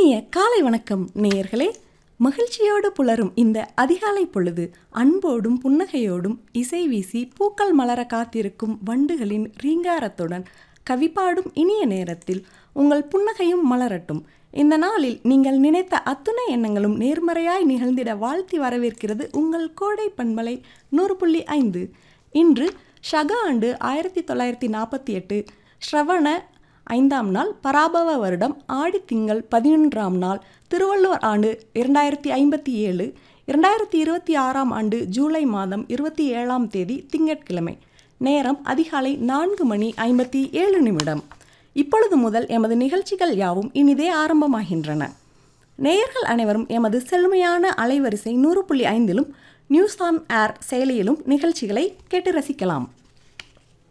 இனிய காலை வணக்கம் நேயர்களே மகிழ்ச்சியோடு புலரும் இந்த அதிகாலை பொழுது அன்போடும் புன்னகையோடும் இசை வீசி பூக்கள் மலர காத்திருக்கும் வண்டுகளின் ரீங்காரத்துடன் கவிப்பாடும் இனிய நேரத்தில் உங்கள் புன்னகையும் மலரட்டும் இந்த நாளில் நீங்கள் நினைத்த அத்துணை எண்ணங்களும் நேர்மறையாய் நிகழ்ந்திட வாழ்த்தி வரவேற்கிறது உங்கள் கோடை பண்பலை நூறு புள்ளி ஐந்து இன்று ஷக ஆண்டு ஆயிரத்தி தொள்ளாயிரத்தி நாற்பத்தி எட்டு ஸ்ரவண ஐந்தாம் நாள் பராபவ வருடம் ஆடி திங்கள் பதினொன்றாம் நாள் திருவள்ளுவர் ஆண்டு இரண்டாயிரத்தி ஐம்பத்தி ஏழு இரண்டாயிரத்தி இருபத்தி ஆறாம் ஆண்டு ஜூலை மாதம் இருபத்தி ஏழாம் தேதி திங்கட்கிழமை நேரம் அதிகாலை நான்கு மணி ஐம்பத்தி ஏழு நிமிடம் இப்பொழுது முதல் எமது நிகழ்ச்சிகள் யாவும் இனிதே ஆரம்பமாகின்றன நேயர்கள் அனைவரும் எமது செழுமையான அலைவரிசை நூறு புள்ளி ஐந்திலும் நியூஸ் ஆன் ஏர் செயலியிலும் நிகழ்ச்சிகளை கேட்டு ரசிக்கலாம்